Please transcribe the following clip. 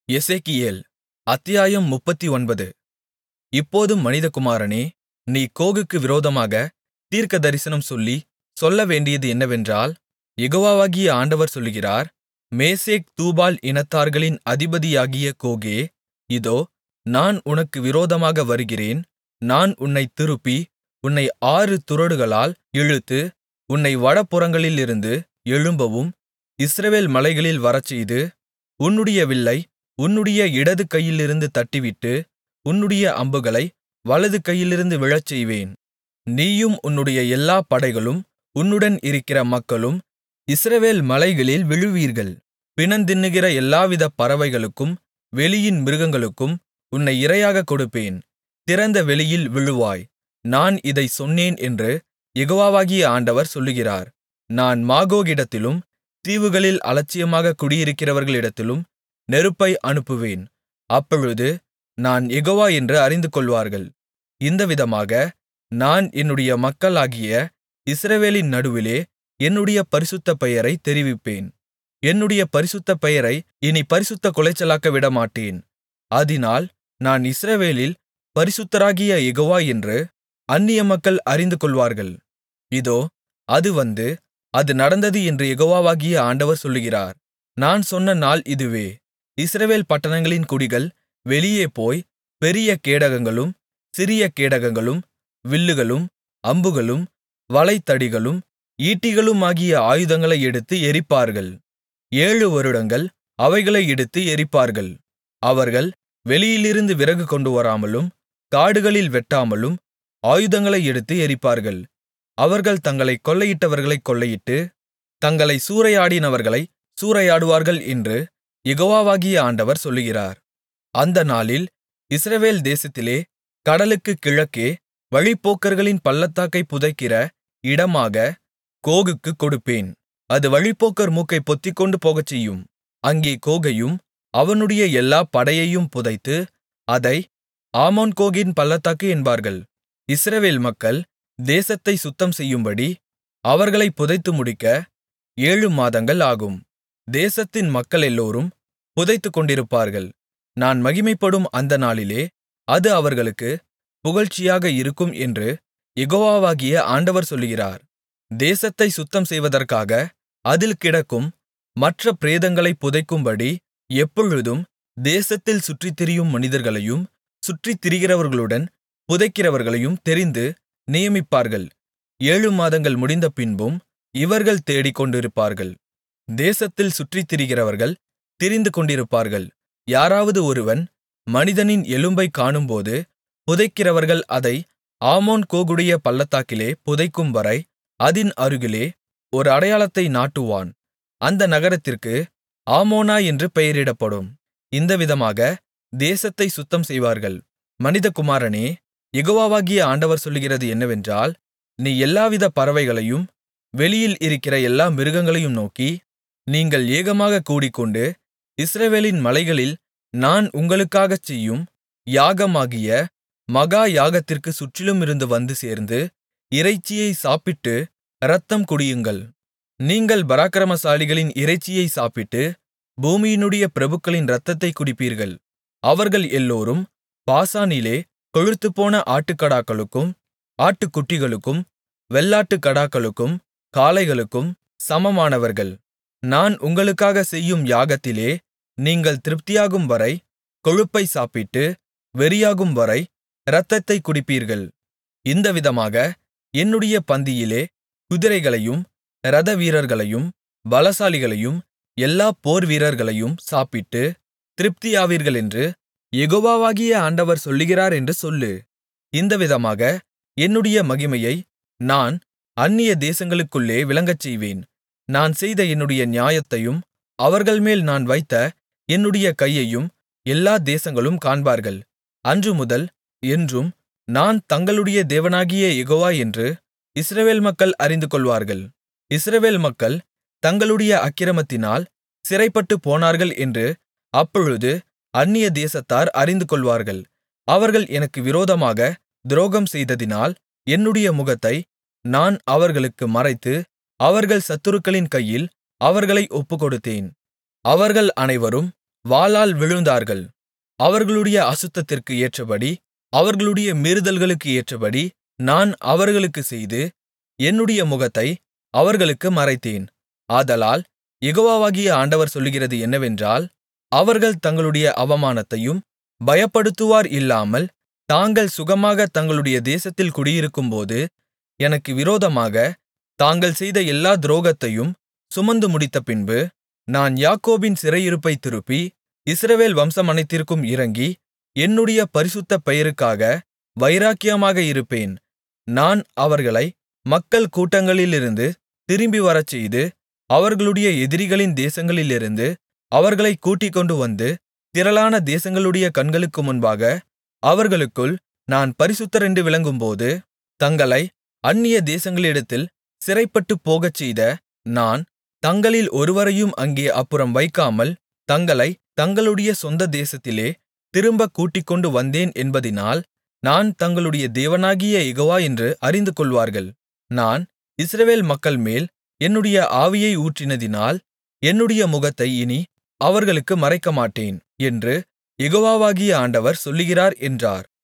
எசேக்கியேல் அத்தியாயம் முப்பத்தொன்பது இப்போதும் மனிதகுமாரனே நீ கோகுக்கு விரோதமாகத் தீர்க்கதரிசனம் சொல்லி சொல்லவேண்டியது என்னவென்றால் யெகோவாகிய ஆண்டவர் சொல்லுகிறார் மேசேக் தூபால் இனத்தார்களின் அதிபதியாகிய கோகே இதோ நான் உனக்கு விரோதமாக வருகிறேன் நான் உன்னைத் திருப்பி உன்னை ஆறு துறடுகளால் இழுத்து உன்னை வடபுறங்களிலிருந்து எழும்பவும் இஸ்ரவேல் மலைகளில் வரச்செய்து உன்னுடைய வில்லை உன்னுடைய இடது கையிலிருந்து தட்டிவிட்டு உன்னுடைய அம்புகளை வலது கையிலிருந்து விழச்செய்வேன் நீயும் உன்னுடைய எல்லா படைகளும் உன்னுடன் இருக்கிற மக்களும் இஸ்ரவேல் மலைகளில் விழுவீர்கள் பிணந்தின்னுகிற எல்லாவித பறவைகளுக்கும் வெளியின் மிருகங்களுக்கும் உன்னை இரையாகக் கொடுப்பேன் திறந்த வெளியில் விழுவாய் நான் இதைச் சொன்னேன் என்று யெகோவாகிய ஆண்டவர் சொல்லுகிறார் நான் மாகோகிடத்திலும் தீவுகளில் அலட்சியமாகக் குடியிருக்கிறவர்களிடத்திலும் நெருப்பை அனுப்புவேன் அப்பொழுது நான் யெகோவா என்று அறிந்துகொள்வார்கள் இந்தவிதமாக நான் என்னுடைய மக்களாகிய இஸ்ரவேலின் நடுவிலே என்னுடைய பரிசுத்த பெயரைத் தெரிவிப்பேன் என்னுடைய பரிசுத்த பெயரை இனிப் பரிசுத்தக் குலைச்சலாக்க விடமாட்டேன் அதினால் நான் இஸ்ரவேலில் பரிசுத்தராகிய யெகோவா என்று அந்நிய மக்கள் அறிந்துகொள்வார்கள் இதோ அது வந்து அது நடந்தது என்று யெகோவாகிய ஆண்டவர் சொல்லுகிறார் நான் சொன்ன நாள் இதுவே இஸ்ரவேல் பட்டணங்களின் குடிகள் வெளியே போய் பெரிய கேடகங்களும் சிறிய கேடகங்களும் வில்லுகளும் அம்புகளும் வளைதடிகளும் ஈட்டிகளுமாகிய ஆயுதங்களை எடுத்து எரிப்பார்கள் ஏழு வருடங்கள் அவைகளை எடுத்து எரிப்பார்கள் அவர்கள் வெளியிலிருந்து விறகு கொண்டுவராமலும் காடுகளில் வெட்டாமலும் ஆயுதங்களை எடுத்து எரிப்பார்கள் அவர்கள் தங்களைக் கொள்ளையிட்டவர்களைக் கொள்ளையிட்டு தங்களைச் சூறையாடினவர்களைச் சூறையாடுவார்கள் என்று யெகோவாகிய ஆண்டவர் சொல்லுகிறார் அந்த நாளில் இஸ்ரவேல் தேசத்திலே கடலுக்குக் கிழக்கே வழிப்போக்கர்களின் பள்ளத்தாக்கைப் புதைக்கிற இடமாக கோகுக்குக் கொடுப்பேன் அது வழிப்போக்கர் மூக்கைப் பொத்திக்கொண்டு போகச்செய்யும் அங்கே கோகையும் அவனுடைய எல்லா படையையும் புதைத்து அதை ஆமோன்கோகின் பள்ளத்தாக்கு என்பார்கள் இஸ்ரவேல் மக்கள் தேசத்தைச் சுத்தம் செய்யும்படி அவர்களைப் புதைத்து முடிக்க ஏழு மாதங்கள் ஆகும் தேசத்தின் மக்களெல்லோரும் புதைத்துக்கொண்டிருப்பார்கள் நான் மகிமைப்படும் அந்த நாளிலே அது அவர்களுக்கு புகழ்ச்சியாக இருக்கும் என்று யெகோவாகிய ஆண்டவர் சொல்லுகிறார் தேசத்தை சுத்தம் செய்வதற்காக அதில் கிடக்கும் மற்ற பிரேதங்களைப் புதைக்கும்படி எப்பொழுதும் தேசத்தில் சுற்றித்திரியும் மனிதர்களையும் சுற்றித் திரிகிறவர்களுடன் புதைக்கிறவர்களையும் தெரிந்து நியமிப்பார்கள் ஏழு மாதங்கள் முடிந்த பின்பும் இவர்கள் தேடிக்கொண்டிருப்பார்கள் தேசத்தில் சுற்றித் திரிகிறவர்கள் திரிந்து கொண்டிருப்பார்கள் யாராவது ஒருவன் மனிதனின் எலும்பைக் காணும்போது புதைக்கிறவர்கள் அதை ஆமோன் கோகுடைய பள்ளத்தாக்கிலே புதைக்கும்வரை அதின் அருகிலே ஒரு அடையாளத்தை நாட்டுவான் அந்த நகரத்திற்கு ஆமோனா என்று பெயரிடப்படும் இந்த விதமாக தேசத்தை சுத்தம் செய்வார்கள் மனிதகுமாரனே யெகோவாகிய ஆண்டவர் சொல்லுகிறது என்னவென்றால் நீ எல்லாவித பறவைகளையும் வெளியில் இருக்கிற எல்லா மிருகங்களையும் நோக்கி நீங்கள் ஏகமாகக் கூடிக்கொண்டு இஸ்ரவேலின் மலைகளில் நான் உங்களுக்காகச் செய்யும் யாகமாகிய மகா யாகத்திற்கு சுற்றிலுமிருந்து வந்து சேர்ந்து இறைச்சியை சாப்பிட்டு இரத்தம் குடியுங்கள் நீங்கள் பராக்கிரமசாலிகளின் இறைச்சியை சாப்பிட்டு பூமியினுடைய பிரபுக்களின் இரத்தத்தைக் குடிப்பீர்கள் அவர்கள் எல்லோரும் பாசானிலே கொழுத்துப்போன ஆட்டுக்கடாக்களுக்கும் ஆட்டுக்குட்டிகளுக்கும் வெள்ளாட்டுக்கடாக்களுக்கும் காளைகளுக்கும் சமமானவர்கள் நான் உங்களுக்காகச் செய்யும் யாகத்திலே நீங்கள் திருப்தியாகும்வரை கொழுப்பை சாப்பிட்டு வெறியாகும்வரை இரத்தத்தைக் குடிப்பீர்கள் இந்த விதமாக என்னுடைய பந்தியிலே குதிரைகளையும் இரதவீரர்களையும் பலசாலிகளையும் எல்லா போர்வீரர்களையும் சாப்பிட்டு திருப்தியாவீர்களென்று யெகோவாகிய ஆண்டவர் சொல்லுகிறார் என்று சொல்லு இந்த விதமாக என்னுடைய மகிமையை நான் அந்நிய தேசங்களுக்குள்ளே விளங்கச்செய்வேன் நான் செய்த என்னுடைய நியாயத்தையும் அவர்கள்மேல் நான் வைத்த என்னுடைய கையையும் எல்லா தேசங்களும் காண்பார்கள் அன்றுமுதல் என்றும் நான் தங்களுடைய தேவனாகிய யெகோவா என்று இஸ்ரவேல் மக்கள் அறிந்துகொள்வார்கள் இஸ்ரவேல் மக்கள் தங்களுடைய அக்கிரமத்தினால் சிறைப்பட்டுப் போனார்கள் என்று அப்பொழுது அந்நிய தேசத்தார் அறிந்துகொள்வார்கள் அவர்கள் எனக்கு விரோதமாக துரோகம் செய்ததினால் என்னுடைய முகத்தை நான் அவர்களுக்கு மறைத்து அவர்கள் சத்துருக்களின் கையில் அவர்களை ஒப்புக்கொடுத்தேன் அவர்கள் அனைவரும் வாளால் விழுந்தார்கள் அவர்களுடைய அசுத்தத்திற்கு ஏற்றபடி அவர்களுடைய மீறுதல்களுக்கு ஏற்றபடி நான் அவர்களுக்குச் செய்து என்னுடைய முகத்தை அவர்களுக்கு மறைத்தேன் ஆதலால் யெகோவாகிய ஆண்டவர் சொல்லுகிறது என்னவென்றால் அவர்கள் தங்களுடைய அவமானத்தையும் பயப்படுத்துவார் இல்லாமல் தாங்கள் சுகமாக தங்களுடைய தேசத்தில் குடியிருக்கும்போது எனக்கு விரோதமாக தாங்கள் செய்த எல்லா துரோகத்தையும் சுமந்து முடித்தபின்பு நான் யாக்கோபின் சிறையிருப்பைத் திருப்பி இஸ்ரவேல் வம்சமனைத்திற்கும் இரங்கி என்னுடைய பரிசுத்த பெயருக்காக வைராக்கியமாக இருப்பேன் நான் அவர்களை மக்கள் கூட்டங்களிலிருந்து திரும்பி வரச்செய்து அவர்களுடைய எதிரிகளின் தேசங்களிலிருந்து அவர்களைக் கூட்டிக்கொண்டு வந்து திரளான தேசங்களுடைய கண்களுக்கு முன்பாக அவர்களுக்குள் நான் பரிசுத்தரென்று விளங்கும்போது தங்களை அந்நிய தேசங்களிடத்தில் சிறைப்பட்டுப் போகச்செய்த நான் தங்களில் ஒருவரையும் அங்கே அப்புறம் வைக்காமல் தங்களை தங்களுடைய சொந்த தேசத்திலே திரும்பக் கூட்டிக்கொண்டு வந்தேன் என்பதினால் நான் தங்களுடைய தேவனாகிய யெகோவா என்று அறிந்துகொள்வார்கள் நான் இஸ்ரவேல் மக்கள்மேல் என்னுடைய ஆவியை ஊற்றினதினால் என்னுடைய முகத்தை இனி அவர்களுக்கு மறைக்கமாட்டேன் என்று யெகோவாகிய ஆண்டவர் சொல்லுகிறார் என்றார்